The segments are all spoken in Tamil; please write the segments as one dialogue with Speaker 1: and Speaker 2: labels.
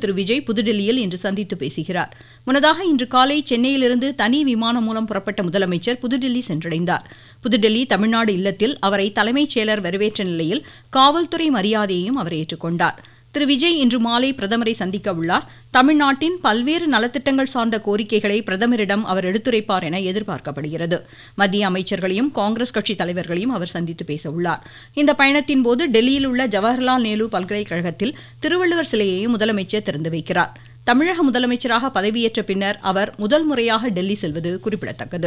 Speaker 1: திரு விஜய் புதுடில்லியில் இன்று சந்தித்து பேசுகிறார் முன்னதாக இன்று காலை சென்னையிலிருந்து தனி விமானம் மூலம் புறப்பட்ட முதலமைச்சர் புதுடில்லி சென்றடைந்தார் புதுடில்லி தமிழ்நாடு இல்லத்தில் அவரை தலைமைச் செயலர் வரவேற்ற நிலையில் காவல்துறை மரியாதையையும் அவர் ஏற்றுக்கொண்டார் திரு விஜய் இன்று மாலை பிரதமரை சந்திக்க உள்ளார் தமிழ்நாட்டின் பல்வேறு நலத்திட்டங்கள் சார்ந்த கோரிக்கைகளை பிரதமரிடம் அவர் எடுத்துரைப்பார் என எதிர்பார்க்கப்படுகிறது மத்திய அமைச்சர்களையும் காங்கிரஸ் கட்சி தலைவர்களையும் அவர் சந்தித்து பேச உள்ளார் இந்த பயணத்தின் போது டெல்லியில் உள்ள ஜவஹர்லால் நேரு பல்கலைக்கழகத்தில் திருவள்ளுவர் சிலையையும் முதலமைச்சர் திறந்து வைக்கிறார் தமிழக முதலமைச்சராக பதவியேற்ற பின்னர் அவர் முதல் முறையாக டெல்லி செல்வது குறிப்பிடத்தக்கது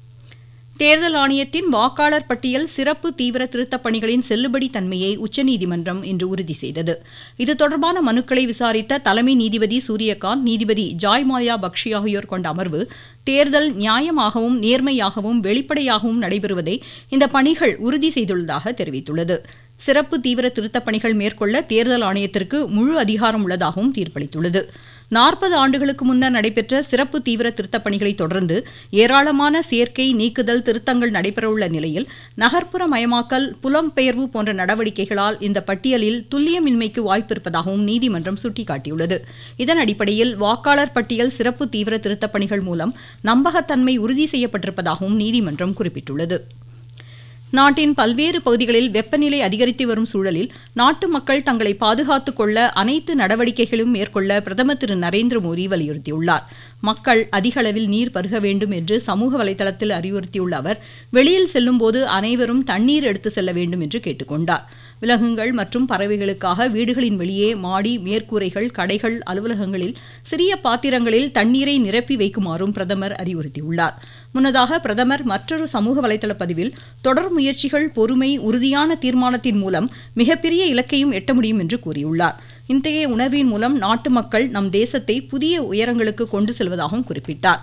Speaker 1: தேர்தல் ஆணையத்தின் வாக்காளர் பட்டியல் சிறப்பு தீவிர திருத்தப் பணிகளின் செல்லுபடி தன்மையை உச்சநீதிமன்றம் இன்று உறுதி செய்தது இது தொடர்பான மனுக்களை விசாரித்த தலைமை நீதிபதி சூரியகாந்த் நீதிபதி ஜாய் மாயா பக்ஷி ஆகியோர் கொண்ட அமர்வு தேர்தல் நியாயமாகவும் நேர்மையாகவும் வெளிப்படையாகவும் நடைபெறுவதை இந்த பணிகள் உறுதி செய்துள்ளதாக தெரிவித்துள்ளது சிறப்பு தீவிர திருத்தப் பணிகள் மேற்கொள்ள தேர்தல் ஆணையத்திற்கு முழு அதிகாரம் உள்ளதாகவும் தீர்ப்பளித்துள்ளது நாற்பது ஆண்டுகளுக்கு முன்னர் நடைபெற்ற சிறப்பு தீவிர திருத்தப் பணிகளை தொடர்ந்து ஏராளமான சேர்க்கை நீக்குதல் திருத்தங்கள் நடைபெறவுள்ள நிலையில் நகர்ப்புற மயமாக்கல் புலம்பெயர்வு போன்ற நடவடிக்கைகளால் இந்த பட்டியலில் துல்லியமின்மைக்கு வாய்ப்பு இருப்பதாகவும் நீதிமன்றம் சுட்டிக்காட்டியுள்ளது இதன் அடிப்படையில் வாக்காளர் பட்டியல் சிறப்பு தீவிர திருத்தப் பணிகள் மூலம் நம்பகத்தன்மை உறுதி செய்யப்பட்டிருப்பதாகவும் நீதிமன்றம் குறிப்பிட்டுள்ளது நாட்டின் பல்வேறு பகுதிகளில் வெப்பநிலை அதிகரித்து வரும் சூழலில் நாட்டு மக்கள் தங்களை பாதுகாத்துக் கொள்ள அனைத்து நடவடிக்கைகளும் மேற்கொள்ள பிரதமர் திரு நரேந்திர மோடி வலியுறுத்தியுள்ளார் மக்கள் அதிக அளவில் நீர் பருக வேண்டும் என்று சமூக வலைதளத்தில் அறிவுறுத்தியுள்ள அவர் வெளியில் செல்லும்போது அனைவரும் தண்ணீர் எடுத்து செல்ல வேண்டும் என்று கேட்டுக்கொண்டார் விலங்குகள் மற்றும் பறவைகளுக்காக வீடுகளின் வெளியே மாடி மேற்கூரைகள் கடைகள் அலுவலகங்களில் சிறிய பாத்திரங்களில் தண்ணீரை நிரப்பி வைக்குமாறும் பிரதமர் அறிவுறுத்தியுள்ளார் முன்னதாக பிரதமர் மற்றொரு சமூக வலைதள பதிவில் தொடர் முயற்சிகள் பொறுமை உறுதியான தீர்மானத்தின் மூலம் மிகப்பெரிய இலக்கையும் எட்ட முடியும் என்று கூறியுள்ளார் இத்தகைய உணர்வின் மூலம் நாட்டு மக்கள் நம் தேசத்தை புதிய உயரங்களுக்கு கொண்டு செல்வதாகவும் குறிப்பிட்டார்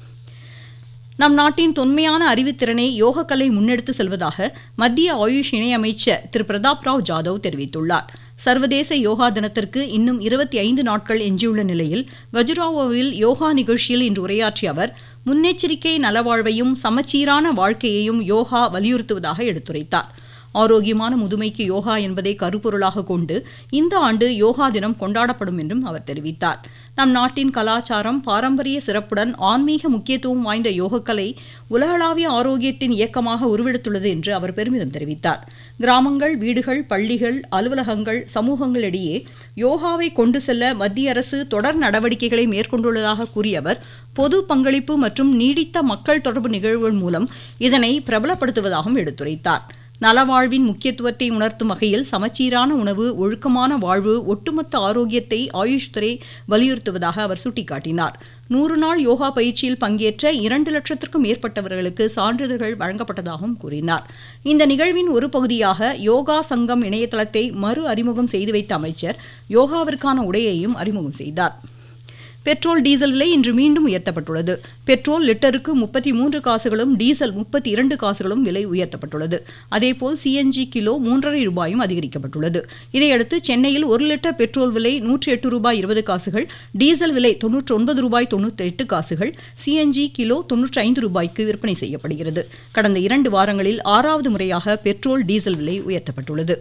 Speaker 1: நம் நாட்டின் தொன்மையான அறிவுத்திறனை யோகக்கலை முன்னெடுத்து செல்வதாக மத்திய ஆயுஷ் இணையமைச்சர் திரு பிரதாப் ராவ் ஜாதவ் தெரிவித்துள்ளார் சர்வதேச யோகா தினத்திற்கு இன்னும் இருபத்தி ஐந்து நாட்கள் எஞ்சியுள்ள நிலையில் கஜுராவோவில் யோகா நிகழ்ச்சியில் இன்று உரையாற்றிய அவர் முன்னெச்சரிக்கை நலவாழ்வையும் சமச்சீரான வாழ்க்கையையும் யோகா வலியுறுத்துவதாக எடுத்துரைத்தார் ஆரோக்கியமான முதுமைக்கு யோகா என்பதை கருப்பொருளாக கொண்டு இந்த ஆண்டு யோகா தினம் கொண்டாடப்படும் என்றும் அவர் தெரிவித்தார் நம் நாட்டின் கலாச்சாரம் பாரம்பரிய சிறப்புடன் ஆன்மீக முக்கியத்துவம் வாய்ந்த யோகக்கலை உலகளாவிய ஆரோக்கியத்தின் இயக்கமாக உருவெடுத்துள்ளது என்று அவர் பெருமிதம் தெரிவித்தார் கிராமங்கள் வீடுகள் பள்ளிகள் அலுவலகங்கள் சமூகங்களிடையே யோகாவை கொண்டு செல்ல மத்திய அரசு தொடர் நடவடிக்கைகளை மேற்கொண்டுள்ளதாக கூறிய அவர் பொது பங்களிப்பு மற்றும் நீடித்த மக்கள் தொடர்பு நிகழ்வுகள் மூலம் இதனை பிரபலப்படுத்துவதாகவும் எடுத்துரைத்தார் நலவாழ்வின் முக்கியத்துவத்தை உணர்த்தும் வகையில் சமச்சீரான உணவு ஒழுக்கமான வாழ்வு ஒட்டுமொத்த ஆரோக்கியத்தை ஆயுஷ் துறை வலியுறுத்துவதாக அவர் சுட்டிக்காட்டினார் நூறு நாள் யோகா பயிற்சியில் பங்கேற்ற இரண்டு லட்சத்திற்கும் மேற்பட்டவர்களுக்கு சான்றிதழ்கள் வழங்கப்பட்டதாகவும் கூறினார் இந்த நிகழ்வின் ஒரு பகுதியாக யோகா சங்கம் இணையதளத்தை மறு அறிமுகம் செய்து வைத்த அமைச்சர் யோகாவிற்கான உடையையும் அறிமுகம் செய்தார் பெட்ரோல் டீசல் விலை இன்று மீண்டும் உயர்த்தப்பட்டுள்ளது பெட்ரோல் லிட்டருக்கு முப்பத்தி மூன்று காசுகளும் டீசல் முப்பத்தி இரண்டு காசுகளும் விலை உயர்த்தப்பட்டுள்ளது அதேபோல் சிஎன்ஜி கிலோ மூன்றரை ரூபாயும் அதிகரிக்கப்பட்டுள்ளது இதையடுத்து சென்னையில் ஒரு லிட்டர் பெட்ரோல் விலை நூற்றி எட்டு ரூபாய் இருபது காசுகள் டீசல் விலை தொன்னூற்றி ஒன்பது ரூபாய் தொண்ணூற்றி எட்டு காசுகள் சிஎன்ஜி கிலோ தொன்னூற்றி ஐந்து ரூபாய்க்கு விற்பனை செய்யப்படுகிறது கடந்த இரண்டு வாரங்களில் ஆறாவது முறையாக பெட்ரோல் டீசல் விலை உயர்த்தப்பட்டுள்ளது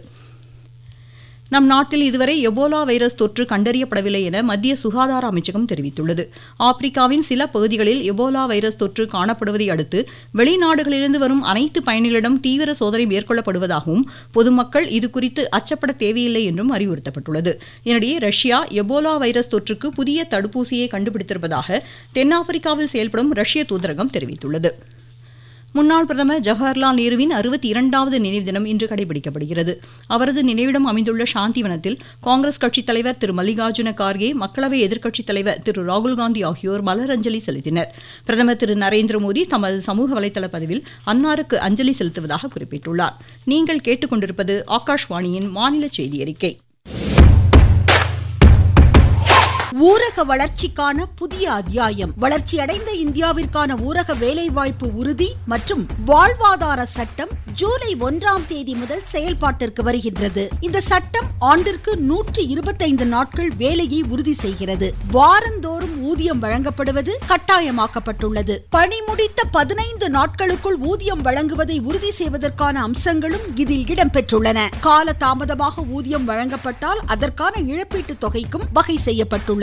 Speaker 1: நம் நாட்டில் இதுவரை எபோலா வைரஸ் தொற்று கண்டறியப்படவில்லை என மத்திய சுகாதார அமைச்சகம் தெரிவித்துள்ளது ஆப்பிரிக்காவின் சில பகுதிகளில் எபோலா வைரஸ் தொற்று காணப்படுவதை அடுத்து வெளிநாடுகளிலிருந்து வரும் அனைத்து பயணிகளிடம் தீவிர சோதனை மேற்கொள்ளப்படுவதாகவும் பொதுமக்கள் இதுகுறித்து அச்சப்பட தேவையில்லை என்றும் அறிவுறுத்தப்பட்டுள்ளது இதனிடையே ரஷ்யா எபோலா வைரஸ் தொற்றுக்கு புதிய தடுப்பூசியை கண்டுபிடித்திருப்பதாக தென்னாப்பிரிக்காவில் செயல்படும் ரஷ்ய தூதரகம் தெரிவித்துள்ளது முன்னாள் பிரதமர் ஜவஹர்லால் நேருவின் அறுபத்தி இரண்டாவது நினைவு தினம் இன்று கடைபிடிக்கப்படுகிறது அவரது நினைவிடம் அமைந்துள்ள சாந்திவனத்தில் காங்கிரஸ் கட்சித் தலைவர் திரு மல்லிகார்ஜுன கார்கே மக்களவை எதிர்க்கட்சித் தலைவர் திரு ராகுல்காந்தி ஆகியோர் மலரஞ்சலி செலுத்தினர் பிரதமர் திரு நரேந்திர மோடி தமது சமூக வலைதள பதிவில் அன்னாருக்கு அஞ்சலி செலுத்துவதாக குறிப்பிட்டுள்ளார் நீங்கள் கேட்டுக்கொண்டிருப்பது ஆகாஷ்வாணியின் மாநில செய்தி அறிக்கை
Speaker 2: ஊரக வளர்ச்சிக்கான புதிய அத்தியாயம் வளர்ச்சியடைந்த இந்தியாவிற்கான ஊரக வேலைவாய்ப்பு உறுதி மற்றும் வாழ்வாதார சட்டம் ஜூலை ஒன்றாம் தேதி முதல் செயல்பாட்டிற்கு வருகின்றது இந்த சட்டம் ஆண்டிற்கு நூற்றி இருபத்தைந்து நாட்கள் வேலையை உறுதி செய்கிறது வாரந்தோறும் ஊதியம் வழங்கப்படுவது கட்டாயமாக்கப்பட்டுள்ளது பணி முடித்த பதினைந்து நாட்களுக்குள் ஊதியம் வழங்குவதை உறுதி செய்வதற்கான அம்சங்களும் இதில் இடம்பெற்றுள்ளன கால தாமதமாக ஊதியம் வழங்கப்பட்டால் அதற்கான இழப்பீட்டுத் தொகைக்கும் வகை செய்யப்பட்டுள்ளது